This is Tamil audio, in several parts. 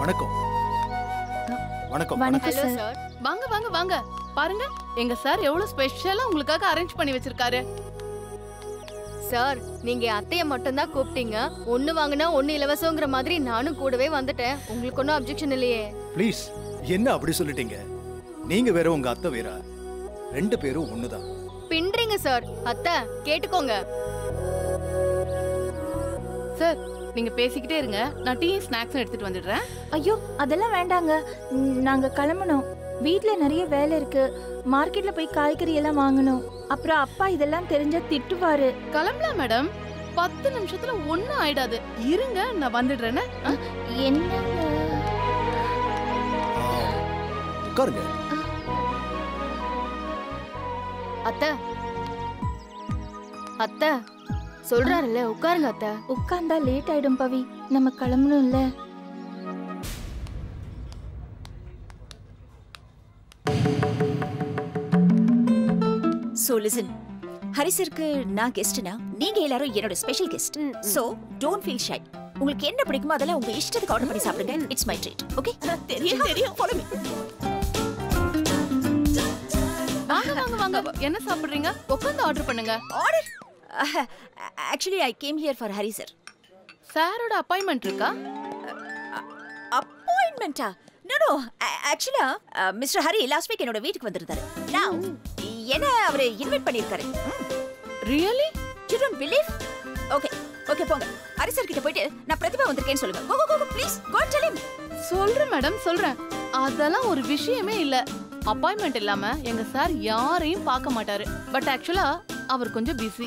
வணக்கம் வணக்கம் வணக்கம் ஹலோ சார் சார் வாங்க வாங்க வாங்க பாருங்க எங்க சார் எவ்வளவு ஸ்பெஷலா உங்களுக்காக அரேஞ்ச் பண்ணி வச்சிருக்காரு சார் நீங்க அத்தைய மட்டும் தான் கூப்பிட்டீங்க ஒண்ணு வாங்கினா ஒண்ணு இலவசங்கிற மாதிரி நானும் கூடவே வந்துட்டேன் உங்களுக்கு ஒன்றும் அப்ஜெக்ஷன் இல்லையே ப்ளீஸ் என்ன அப்படி சொல்லிட்டீங்க நீங்க வேற உங்க அத்தை வேற ரெண்டு பேரும் ஒண்ணுதான் பின்றீங்க சார் அத்தை கேட்டுக்கோங்க சார் நீங்க பேசிக்கிட்டே இருங்க நான் டீ ஸ்நாக்ஸ் எடுத்துட்டு வந்துடுறேன் ஐயோ அதெல்லாம் வேண்டாங்க ம், நாங்க கிளம்பணும் வீட்ல நிறைய வேலை இருக்கு மார்க்கெட்ல போய் காய்கறி எல்லாம் வாங்கணும் அப்புறம் அப்பா இதெல்லாம் தெரிஞ்சா திட்டுவாரு கிளம்பலாம் மேடம் பத்து நிமிஷத்துல ஒண்ணும் ஆயிடாது இருங்க நான் வந்துடுறேன்னு ஆ, என்னங்க ஆ, உட்காருங்க அத்தை அத்தை சொல்றாருல்ல உட்காருங்க அத்தை உட்கார்ந்தா லேட் ஆயிடும் பவி நம்ம கிளம்பணும்ல சோ லிசன் ஹரிசருக்கு நான் கெஸ்ட்னா நீங்க எல்லாரும் என்னோட special guest so don't feel shy உங்களுக்கு என்ன பிடிக்குமோ அதெல்லாம் உங்க இஷ்டத்துக்கு ஆர்டர் பண்ணி சாப்பிடுங்க இட்ஸ் மை ட்ரீட் ஓகே தெரியும் தெரியும் ஃபாலோ மீ வாங்க வாங்க வாங்க என்ன சாப்பிடுறீங்க உட்காந்து ஆர்டர் பண்ணுங்க order actually I came here for Hari sir சாரோட அப்பாயின்மெண்ட் இருக்கா அப்பாயின்மெண்டா நோ நோ ஆக்சுவலா மிஸ்டர் ஹரி லாஸ்ட் வீக் என்னோட வீட்டுக்கு வந்திருந்தாரு நான் என்ன அவரு இன்வைட் பண்ணியிருக்காரு really you don't believe okay okay போங்க ஹரி சார் கிட்ட போயிட்டு நான் பிரதிபா வந்திருக்கேன்னு சொல்லுங்க go go go please go tell him சொல்றேன் மேடம் சொல்றேன் அதெல்லாம் ஒரு விஷயமே இல்ல அப்பாயின்மெண்ட் இல்லாம எங்க சார் யாரையும் பார்க்க மாட்டாரு பட் ஆக்சுவலா அவர் கொஞ்சம் பிஸி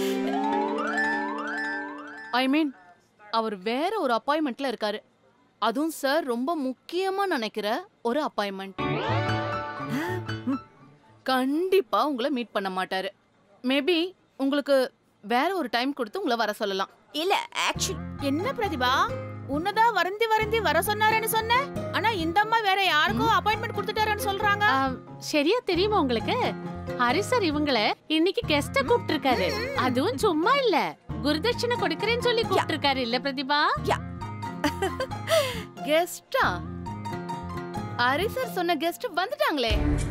ஐ மீன் அவர் வேற ஒரு அப்பாயின்மெண்ட்ல இருக்காரு அதுவும் சார் ரொம்ப முக்கியமா நினைக்கிற ஒரு அப்பாயின்மெண்ட் கண்டிப்பா உங்களை மீட் பண்ண மாட்டாரு மேபி உங்களுக்கு வேற ஒரு டைம் கொடுத்து உங்களை வர சொல்லலாம் இல்ல ஆக்சுவலி என்ன பிரதிபா உன்னதான் வருந்தி வருந்தி வர சொன்னாருன்னு சொன்ன ஆனா இந்த அம்மா வேற யாருக்கோ அப்பாயின்மெண்ட் கொடுத்துட்டாருன்னு சொல்றாங்க ஆம், சரியா தெரியுமா உங்களுக்கு ஹரிசர் இவங்கள இன்னைக்கு கெஸ்ட கூப்பிட்டு இருக்காரு அதுவும் சும்மா இல்ல குருதட்சணை கொடுக்கறேன்னு சொல்லி கூப்பிட்டு இருக்காரு இல்ல பிரதிபா கெஸ்டா ஹரி சார் சொன்ன கெஸ்ட் வந்துட்டாங்களே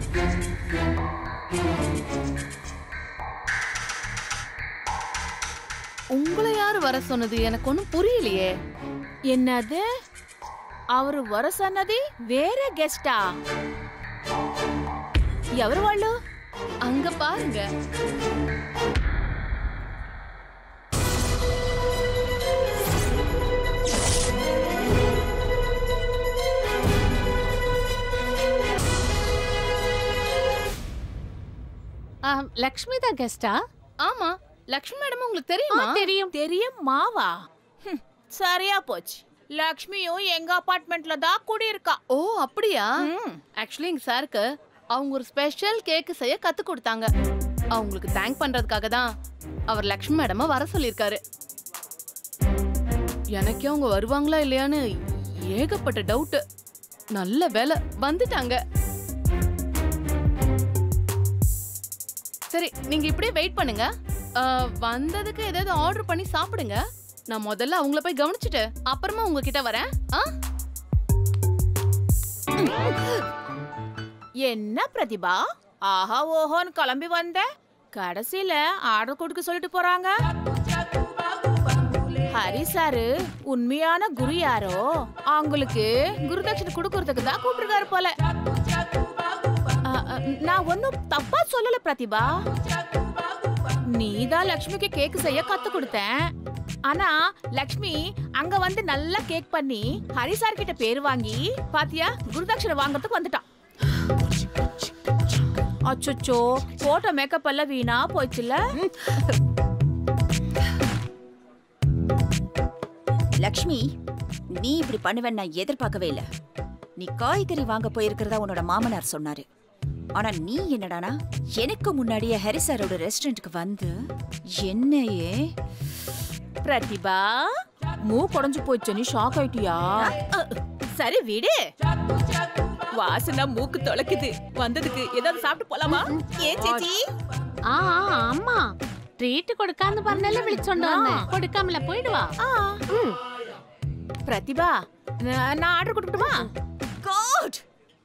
உங்களை யாரு வர சொன்னது எனக்கு ஒண்ணும் புரியலையே என்னது அவரு వర సన్నది వేరే గెస్టా ఎవరు వాళ్ళు அங்க பாருங்க ஆம், லக்ஷ்மி தான் கெஸ்டா ஆமா லக்ஷ்மி மேடம் உங்களுக்கு தெரியுமா தெரியும் தெரியும் மாவா ஹம், சரியா போச்சு லக்ஷ்மியும் எங்க அபார்ட்மெண்ட்ல தான் குடியிருக்கா ஓ அப்படியா ம். ஆக்சுவலி எங்க சாருக்கு அவங்க ஒரு ஸ்பெஷல் கேக் செய்ய கத்து கொடுத்தாங்க அவங்களுக்கு தேங்க் பண்றதுக்காக தான் அவர் லக்ஷ்மி மேடம வர சொல்லியிருக்காரு எனக்கே அவங்க வருவாங்களா இல்லையான்னு ஏகப்பட்ட டவுட் நல்ல வேலை வந்துட்டாங்க சரி நீங்க இப்படியே வெயிட் பண்ணுங்க ஆ, வந்ததுக்கு ஏதாவது ஆர்டர் பண்ணி சாப்பிடுங்க நான் முதல்ல அவங்கள போய் கவனிச்சுட்டு அப்புறமா உங்ககிட்ட வரேன் ஆ என்ன பிரதிபா ஆஹா ஓஹோன்னு கிளம்பி வந்த கடைசியில ஆர்டர் கொடுக்க சொல்லிட்டு போறாங்க ஹரி சாரு உண்மையான குரு யாரோ அவங்களுக்கு குருதட்சணை கொடுக்கறதுக்கு தான் கூப்பிட்டுருக்காரு போல ஆ, ஆ, நான் ஒன்னும் தப்பா சொல்லல பிரதிபா நீதான் லக்ஷ்மிக்கு கேக் செய்ய கத்து கொடுத்தேன் ஆனா லக்ஷ்மி அங்க வந்து நல்லா கேக் பண்ணி ஹரி சார் கிட்ட பேர் வாங்கி பாத்தியா குருதட்சணை வாங்குறதுக்கு வந்துட்டான் அச்சோ போட்ட மேக்கப் எல்லாம் வீணா போச்சுல லக்ஷ்மி நீ இப்படி பண்ணுவேன்னு நான் எதிர்பார்க்கவே இல்ல நீ காய்கறி வாங்க போயிருக்கிறதா உன்னோட மாமனார் சொன்னாரு ஆனா நீ என்னடானா எனக்கு முன்னாடியே ஹரி சாரோட ரெஸ்டாரண்ட்டுக்கு வந்து என்னையே பிரதிபா மூ குடஞ்சு போச்சு நீ ஷாக் ஆயிட்டியா சரி விடு வாசனை மூக்கு தொலைக்குது வந்ததுக்கு ஏதாவது சாப்பிட்டு போலாமா ஏன் சேச்சி ஆ ஆ, ஆமா ட்ரீட் கொடுக்காம பண்ணல விழிச்சோண்டு வந்தேன் கொடுக்காமல போயிடுவா ஆ. ம். பிரதிபா நான் நான் ஆர்டர் கொடுக்கட்டுமா காட்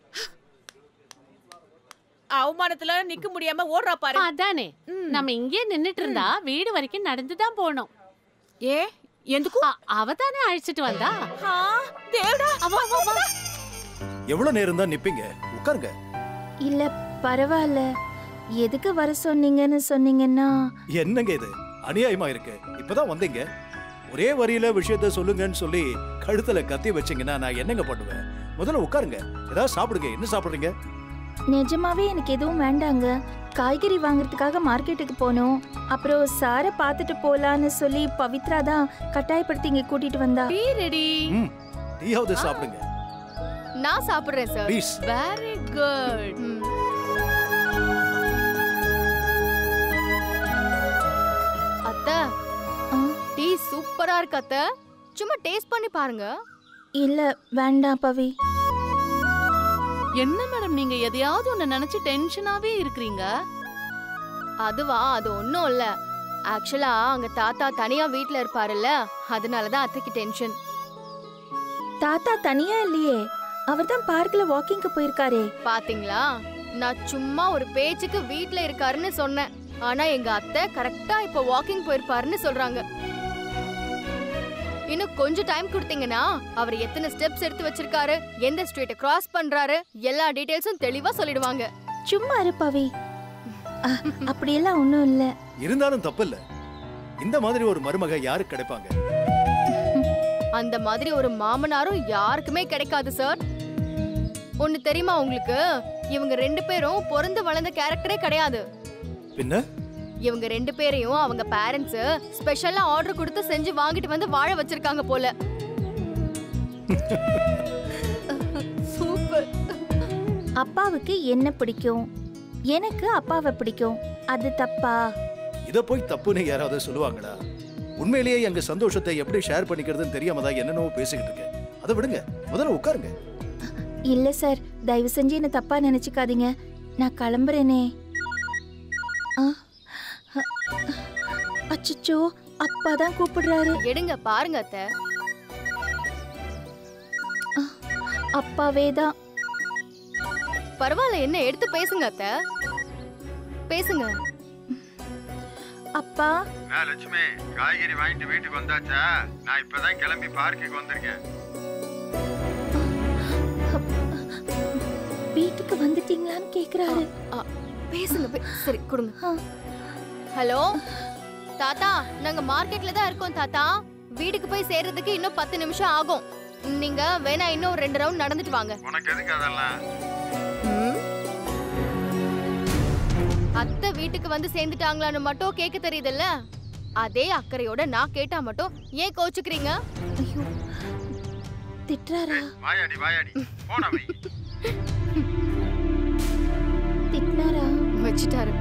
அவமானத்துல நிக்க முடியாம ஓடுறா பாரு அதானே நம்ம இங்கே நின்னுட்டு இருந்தா வீடு வரைக்கும் நடந்துதான் போனோம் ஏ ఎందుకు அவதானே அழைச்சிட்டு வந்தா ஆ, தேவடா அவ அவ அவ எவ்வளவு நேரம் தான் நிப்பீங்க உட்காருங்க இல்ல பரவாயில்ல எதுக்கு வர சொன்னீங்கன்னு சொன்னீங்கன்னா என்னங்க இது அநியாயமா இருக்கு இப்பதான் வந்தீங்க ஒரே வரியில விஷயத்த சொல்லுங்கன்னு சொல்லி கழுத்துல கத்தி வச்சீங்கன்னா நான் என்னங்க பண்ணுவேன் முதல்ல உட்காருங்க ஏதாவது சாப்பிடுங்க என்ன சாப்பிடுறீங்க நிஜமாவே எனக்கு எதுவும் வேண்டாங்க காய்கறி வாங்குறதுக்காக மார்க்கெட்டுக்கு போனோம் அப்புறம் சாரை பார்த்துட்டு போலான்னு சொல்லி பவித்ரா தான் கட்டாயப்படுத்தி இங்க கூட்டிட்டு வந்தா டீ ரெடி ம் டீயாவது சாப்பிடுங்க நான் சாப்பிடுறேன் சார் ப்ளீஸ் வெரி குட் ம். அத்தை ஆ, டீ சூப்பரா இருக்கு அத்தை சும்மா டேஸ்ட் பண்ணி பாருங்க இல்ல வேண்டாம் பவி என்ன மேடம் நீங்க எதையாவது ஒண்ணு நினைச்சு டென்ஷனாவே இருக்கிறீங்க அதுவா அது ஒன்றும் இல்ல ஆக்சுவலா அங்க தாத்தா தனியா வீட்ல இருப்பாருல்ல அதனாலதான் அத்தைக்கு டென்ஷன் தாத்தா தனியா இல்லையே அவர் தான் பார்க்ல வாக்கிங்க்கு போயிருக்காரே பாத்தீங்களா நான் சும்மா ஒரு பேச்சுக்கு வீட்ல இருக்காருன்னு சொன்னேன் ஆனா எங்க அத்தை கரெக்டா இப்ப வாக்கிங் போயிருப்பாருன்னு சொல்றாங்க இன்னும் கொஞ்சம் டைம் கொடுத்தீங்கன்னா அவர் எத்தனை ஸ்டெப்ஸ் எடுத்து வச்சிருக்காரு எந்த ஸ்ட்ரீட்டை கிராஸ் பண்றாரு எல்லா டீடைல்ஸும் தெளிவா சொல்லிடுவாங்க சும்மா இரு பவி அ, அப்படியெல்லாம் ஒண்ணும் இல்ல இருந்தாலும் தப்பு இல்ல இந்த மாதிரி ஒரு மருமக யாருக்கு கிடைப்பாங்க அந்த மாதிரி ஒரு மாமனாரும் யாருக்குமே கிடைக்காது சார் ஒன்னு தெரியுமா உங்களுக்கு இவங்க ரெண்டு பேரும் பிறந்து வளர்ந்த கேரக்டரே கிடையாது பின்ன இவங்க ரெண்டு பேரையும் அவங்க பேரண்ட்ஸ் ஸ்பெஷலா ஆர்டர் கொடுத்து செஞ்சு வாங்கிட்டு வந்து வாழ வச்சிருக்காங்க போல சூப்பர் அப்பாவுக்கு என்ன பிடிக்கும் எனக்கு அப்பாவை பிடிக்கும் அது தப்பா இத போய் தப்புன்னு யாராவது சொல்லுவாங்களா உண்மையிலேயே எங்க சந்தோஷத்தை எப்படி ஷேர் பண்ணிக்கிறதுன்னு தெரியாம தான் என்னென்னவோ பேசிக்கிட்டு இருக்கேன் அதை விடுங்க முதல்ல உட்காருங்க இல்ல சார் தயவு செஞ்சு என்ன தப்பா நினைச்சுக்காதீங்க நான் கிளம்புறேனே ஆ, அ, அச்சச்சோ அப்பா தான் கூப்பிடுறாரு எடுங்க பாருங்க அத்தை அப்பாவே தான் பரவாயில்ல என்ன எடுத்து பேசுங்க அத்தை பேசுங்க அப்பா ஆ லட்சுமி காய்கறி வாங்கிட்டு வீட்டுக்கு வந்தாச்சா நான் இப்பதான் கிளம்பி பார்க்குக்கு வந்திருக்கேன் வீட்டுக்கு வந்துட்டீங்களான்னு கேக்குறாரு பேசுங்க பே- சரி கொடுங்க ஆ. ஹலோ தாத்தா நாங்க மார்க்கெட்ல தான் இருக்கோம் தாத்தா வீட்டுக்கு போய் சேர்றதுக்கு இன்னும் பத்து நிமிஷம் ஆகும் நீங்க வேணா இன்னும் ஒரு ரெண்டு ரவுண்ட் நடந்துட்டு வாங்க உனக்கு எதுக்கு அதெல்லாம் அத்தை வீட்டுக்கு வந்து சேர்ந்துட்டாங்களான்னு மட்டும் கேட்க தெரியுதுல்ல அதே அக்கறையோட நான் கேட்டா மட்டும் ஏன் கோச்சுக்கிறீங்க ஐயோ திட்டுறாரா வாயாடி வாயாடி போன வை திட்டினாரா வச்சிட்டாரு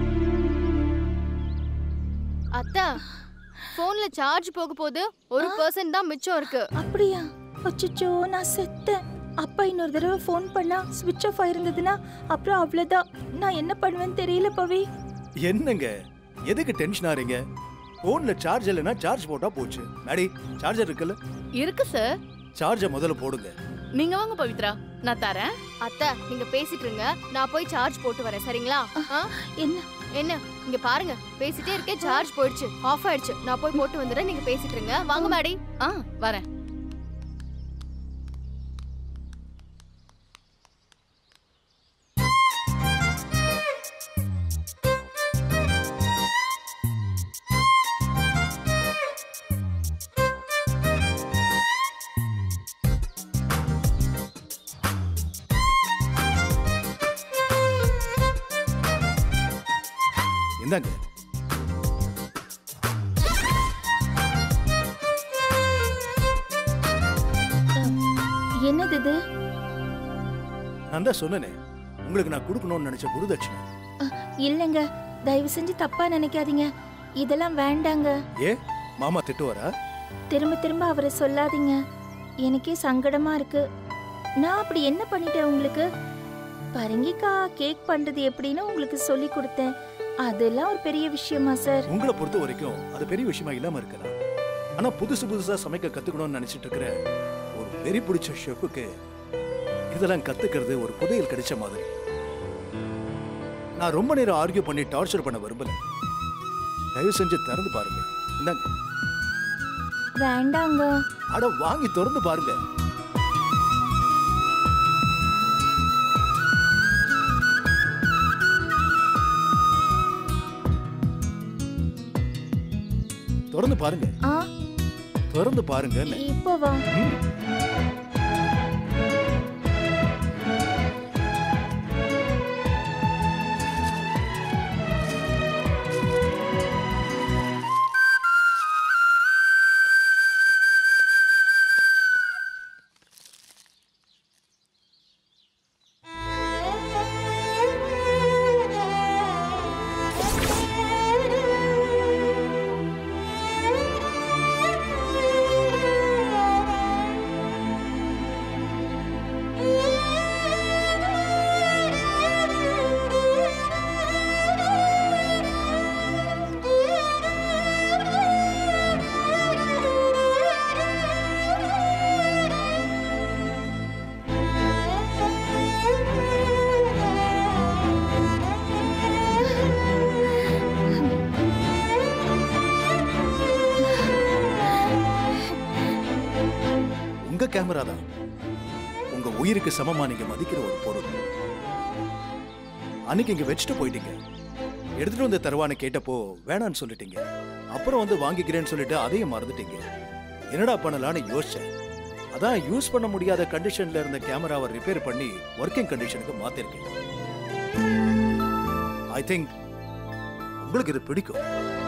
அத்தை போன்ல சார்ஜ் போக போது ஒரு பர்சன்ட் தான் மிச்சம் இருக்கு அப்படியா அச்சச்சோ நான் செத்தேன் அப்பா இன்னொரு தடவை ஃபோன் பண்ணா ஸ்விட்ச் ஆஃப் ஆயிருந்ததுன்னா அப்புறம் அவ்வளவுதான் நான் என்ன பண்ணுவேன்னு தெரியல பவி என்னங்க எதுக்கு டென்ஷன் ஆறீங்க போன்ல சார்ஜ் இல்லைன்னா சார்ஜ் போட்டா போச்சு மேடி சார்ஜர் இருக்குல்ல இருக்கு சார் சார்ஜை முதல்ல போடுங்க நீங்க வாங்க பவித்ரா நான் தரேன் அத்தை நீங்க பேசிட்டு இருங்க நான் போய் சார்ஜ் போட்டு வரேன் சரிங்களா ஆ? என்ன என்ன இங்க பாருங்க பேசிட்டே இருக்கேன் சார்ஜ் போயிடுச்சு ஆஃப் ஆயிடுச்சு நான் போய் போட்டு வந்துடுறேன் நீங்க பேசிட்டு இருங்க வாங்க மேடி ஆ வரேன் இந்தாங்க என்னது இது நான் தான் சொன்னேனே உங்களுக்கு நான் கொடுக்கணும்னு நினைச்ச குருதட்சணை இல்லைங்க தயவு செஞ்சு தப்பா நினைக்காதீங்க இதெல்லாம் வேண்டாங்க ஏ மாமா திட்டுவாரா திரும்ப திரும்ப அவரை சொல்லாதீங்க எனக்கே சங்கடமா இருக்கு நான் அப்படி என்ன பண்ணிட்டேன் உங்களுக்கு பரங்கிக்கா கேக் பண்றது எப்படின்னு உங்களுக்கு சொல்லி கொடுத்தேன் அதெல்லாம் ஒரு பெரிய விஷயமா சார் உங்களை பொறுத்த வரைக்கும் அது பெரிய விஷயமா இல்லாம இருக்கலாம் ஆனா புதுசு புதுசா சமைக்க கத்துக்கணும்னு நினைச்சிட்டு இருக்கிற ஒரு வெறி பிடிச்ச ஷெஃபுக்கு இதெல்லாம் கத்துக்கிறது ஒரு புதையல் கிடைச்ச மாதிரி நான் ரொம்ப நேரம் ஆர்கியூ பண்ணி டார்ச்சர் பண்ண விரும்பல தயவு செஞ்சு திறந்து பாருங்க இந்தாங்க வேண்டாங்க அட வாங்கி திறந்து பாருங்க திறந்து பாருங்க ஆ திறந்து பாருங்க இப்போ வா உங்க கேமரா தான் உங்க உயிருக்கு சமமா நீங்க மதிக்கிற ஒரு பொருள் அன்னைக்கு இங்க வச்சுட்டு போயிட்டீங்க எடுத்துட்டு வந்து தருவான்னு கேட்டப்போ வேணான்னு சொல்லிட்டீங்க அப்புறம் வந்து வாங்கிக்கிறேன்னு சொல்லிட்டு அதையும் மறந்துட்டீங்க என்னடா பண்ணலான்னு யோசிச்சேன் அதான் யூஸ் பண்ண முடியாத கண்டிஷன்ல இருந்த கேமராவை ரிப்பேர் பண்ணி ஒர்க்கிங் கண்டிஷனுக்கு மாத்திருக்கேன் ஐ திங்க் உங்களுக்கு இது பிடிக்கும்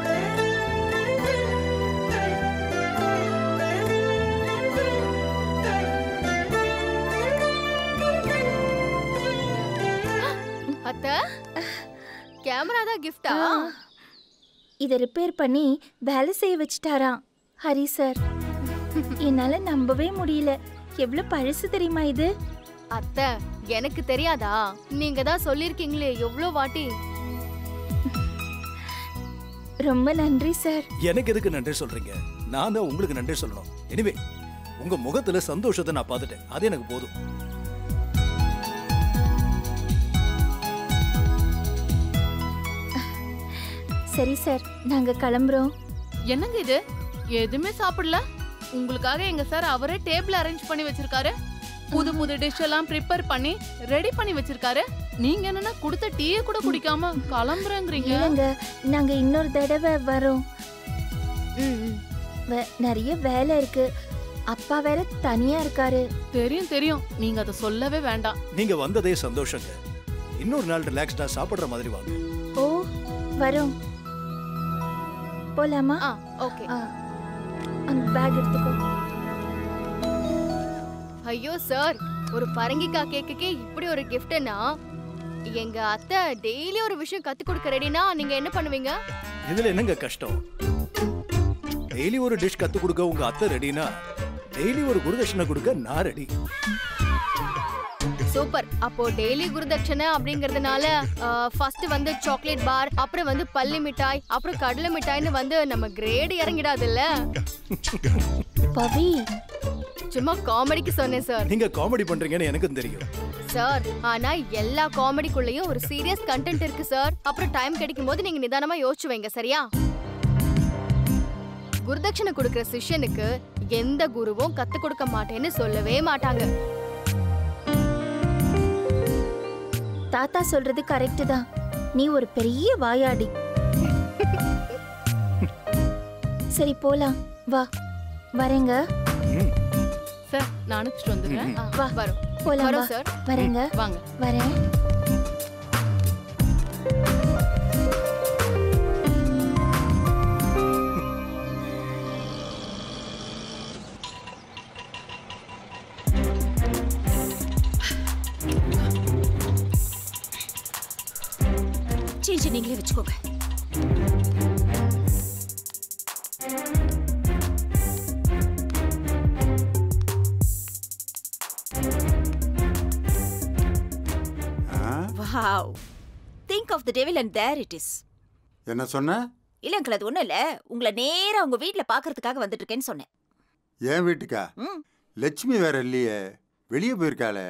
அத்த கேமரா தான் கிஃப்டா ஆ. இதை ரிப்பேர் பண்ணி வேலை செய்ய வச்சுட்டாராம் ஹரி சார் என்னால நம்பவே முடியல எவ்வளவு பழசு தெரியுமா இது அத்த எனக்கு தெரியாதா நீங்க தான் சொல்லிருக்கீங்களே எவ்வளோ வாட்டி ரொம்ப நன்றி சார் எனக்கு எதுக்கு நன்றி சொல்றீங்க நான் தான் உங்களுக்கு நன்றி சொல்லணும் எனிவே உங்க முகத்துல சந்தோஷத்தை நான் பார்த்துட்டேன் அது எனக்கு போதும் சரி சார் நாங்க கிளம்புறோம் என்னங்க இது எதுவுமே சாப்பிடல உங்களுக்காக எங்க சார் அவரே டேபிள் அரேஞ்ச் பண்ணி வச்சிருக்காரு புது புது டிஷ் எல்லாம் ப்ரிப்பேர் பண்ணி ரெடி பண்ணி வச்சிருக்காரு நீங்க என்னன்னா கொடுத்த டீயை கூட குடிக்காம கிளம்புறேங்கிறீங்க இல்லைங்க நாங்க இன்னொரு தடவை வரோம் ம், ம். வே- நிறைய வேலை இருக்கு அப்பா வேற தனியா இருக்காரு தெரியும் தெரியும் நீங்க அதை சொல்லவே வேண்டாம் நீங்க வந்ததே சந்தோஷங்க இன்னொரு நாள் ரிலாக்ஸ்டா சாப்பிடுற மாதிரி வாங்க ஓ வரோம் போலாமா ஆ ஓகே ஆ, அந்த பேக் எடுத்துக்கோ ஐயோ சார் ஒரு பரங்கிக்காய் கேக்குக்கே இப்படி ஒரு கிஃப்ட்னா எங்க அத்தை டெய்லி ஒரு விஷயம் கத்து கொடுக்க ரெடினா நீங்க என்ன பண்ணுவீங்க இதுல என்னங்க கஷ்டம் டெய்லி ஒரு டிஷ் கத்து கொடுக்க உங்க அத்தை ரெடினா டெய்லி ஒரு குருதட்சணை கொடுக்க நான் ரெடி சூப்பர் அப்போ டெய்லி குருதட்சணை அப்படிங்கறதுனால ஃபர்ஸ்ட் வந்து சாக்லேட் பார் அப்புறம் வந்து பள்ளி மிட்டாய் அப்புறம் கடலை மிட்டாய்னு வந்து நம்ம கிரேடு இறங்கிடாதுல்ல பவி சும்மா காமெடிக்கு சொன்னேன் சார் நீங்க காமெடி பண்றீங்கன்னு எனக்கும் தெரியும் சார் ஆனா எல்லா காமெடிக்குள்ளேயும் ஒரு சீரியஸ் கண்டென்ட் இருக்கு சார் அப்புறம் டைம் கிடைக்கும் போது நீங்க நிதானமா யோசிச்சு வைங்க சரியா குருதட்சணை கொடுக்கிற சிஷ்யனுக்கு எந்த குருவும் கத்து கொடுக்க மாட்டேன்னு சொல்லவே மாட்டாங்க தாத்தா சொல்றது கரெக்ட் தான் நீ ஒரு பெரிய வாயாடி சரி போலாம் வா வரேங்க ம், சார் நான் அனுப்பிச்சிட்டு வந்துடுறேன் ஆ, வா. வரும் போலாம் வா வரும் சார் வரேங்க வாங்க வரேன் சேஞ்ச் நீங்களே வச்சுக்கோங்க ஆ? Wow think of the devil and there it is என்ன சொன்ன இல்ல அங்கிள் அது ஒண்ணும் இல்ல உங்களை நேரா உங்க வீட்ல பாக்குறதுக்காக வந்துட்டு இருக்கேன்னு சொன்னேன் என் வீட்டுக்கா ம். லட்சுமி வேற இல்லையே வெளியே போயிருக்காளே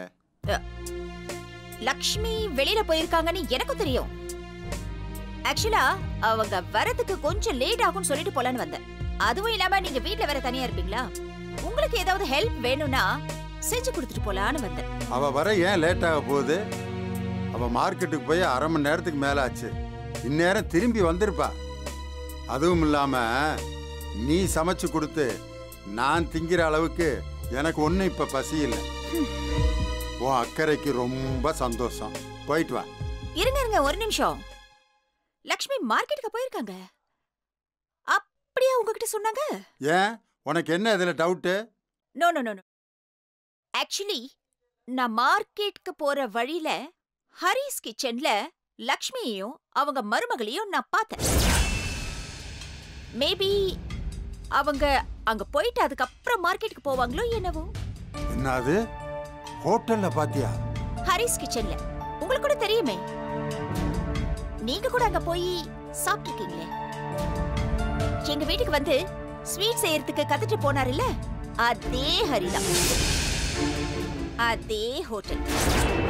லக்ஷ்மி வெளியில போயிருக்காங்கன்னு எனக்கும் தெரியும் ஆக்சுவலா அவங்க வரதுக்கு கொஞ்சம் லேட் ஆகும்னு சொல்லிட்டு போலான்னு வந்தேன் அதுவும் இல்லாம நீங்க வீட்ல வேற தனியா இருப்பீங்களா உங்களுக்கு ஏதாவது ஹெல்ப் வேணும்னா செஞ்சு கொடுத்துட்டு போலான்னு வந்தேன் அவ வர ஏன் லேட் ஆக போகுது அவ மார்க்கெட்டுக்கு போய் அரை மணி நேரத்துக்கு மேல ஆச்சு இந்நேரம் திரும்பி வந்திருப்பா அதுவும் இல்லாம நீ சமைச்சு கொடுத்து நான் திங்கிற அளவுக்கு எனக்கு ஒன்றும் இப்ப பசி இல்லை உன் அக்கறைக்கு ரொம்ப சந்தோஷம் போயிட்டு வா இருங்க இருங்க ஒரு நிமிஷம் லக்ஷ்மி மார்க்கெட்டுக்கு போயிருக்காங்க அப்படியே உங்ககிட்ட சொன்னாங்க ஏன் உனக்கு என்ன இதுல doubt no no no actually நான் மார்க்கெட்டுக்கு போற வழியில ஹரிஸ் கிச்சன்ல லக்ஷ்மியையும் அவங்க மருமகளையும் நான் பார்த்தேன் மேபி அவங்க அங்க போயிட்டு அதுக்கப்புறம் மார்க்கெட்டுக்கு போவாங்களோ என்னவோ என்னது ஹோட்டல்ல பாத்தியா ஹரிஸ் கிச்சன்ல உங்களுக்கு கூட தெரியுமே நீங்க கூட அங்க போய் சாப்பிட்டுருக்கீங்களே எங்க வீட்டுக்கு வந்து ஸ்வீட் செய்யறதுக்கு கத்துட்டு போனாருல்ல அதே ஹரிதான் அதே ஹோட்டல்